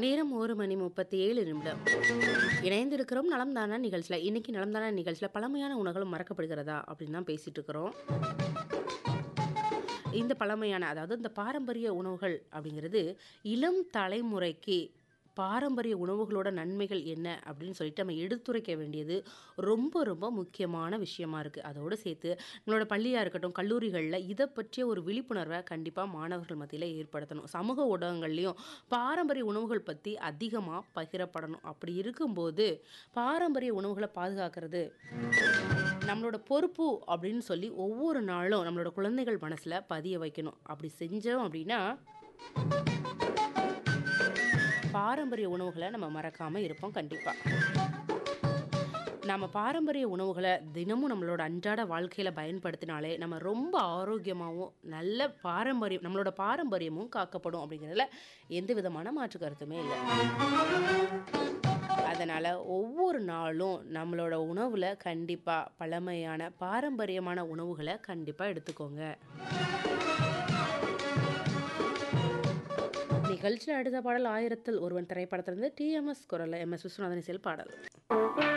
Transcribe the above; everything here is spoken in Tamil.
நேரம் ஒரு மணி முப்பத்தி ஏழு நிமிடம் இணைந்திருக்கிறோம் நலம் தானா நிகழ்ச்சியில் இன்னைக்கு நலம் தானா நிகழ்ச்சியில் பழமையான உணவுகள் மறக்கப்படுகிறதா அப்படின்னு தான் பேசிட்டு இருக்கிறோம் இந்த பழமையான அதாவது இந்த பாரம்பரிய உணவுகள் அப்படிங்கிறது இளம் தலைமுறைக்கு பாரம்பரிய உணவுகளோட நன்மைகள் என்ன அப்படின்னு சொல்லிட்டு நம்ம எடுத்துரைக்க வேண்டியது ரொம்ப ரொம்ப முக்கியமான விஷயமா இருக்குது அதோடு சேர்த்து நம்மளோட பள்ளியாக இருக்கட்டும் கல்லூரிகளில் இதை பற்றிய ஒரு விழிப்புணர்வை கண்டிப்பாக மாணவர்கள் மத்தியில் ஏற்படுத்தணும் சமூக ஊடகங்கள்லையும் பாரம்பரிய உணவுகள் பற்றி அதிகமாக பகிரப்படணும் அப்படி இருக்கும்போது பாரம்பரிய உணவுகளை பாதுகாக்கிறது நம்மளோட பொறுப்பு அப்படின்னு சொல்லி ஒவ்வொரு நாளும் நம்மளோட குழந்தைகள் மனசில் பதிய வைக்கணும் அப்படி செஞ்சோம் அப்படின்னா பாரம்பரிய உணவுகளை நம்ம மறக்காமல் இருப்போம் கண்டிப்பாக நம்ம பாரம்பரிய உணவுகளை தினமும் நம்மளோட அன்றாட வாழ்க்கையில் பயன்படுத்தினாலே நம்ம ரொம்ப ஆரோக்கியமாகவும் நல்ல பாரம்பரியம் நம்மளோட பாரம்பரியமும் காக்கப்படும் அப்படிங்கிறதுல எந்த விதமான மாற்று கருத்துமே இல்லை அதனால் ஒவ்வொரு நாளும் நம்மளோட உணவில் கண்டிப்பாக பழமையான பாரம்பரியமான உணவுகளை கண்டிப்பாக எடுத்துக்கோங்க நிகழ்ச்சியில் அடுத்த பாடல் ஆயிரத்தில் ஒருவன் திரைப்படத்திலிருந்து டிஎம்எஸ் குரலில் எம் எஸ் விஸ்வநாதன் இசையில் பாடல்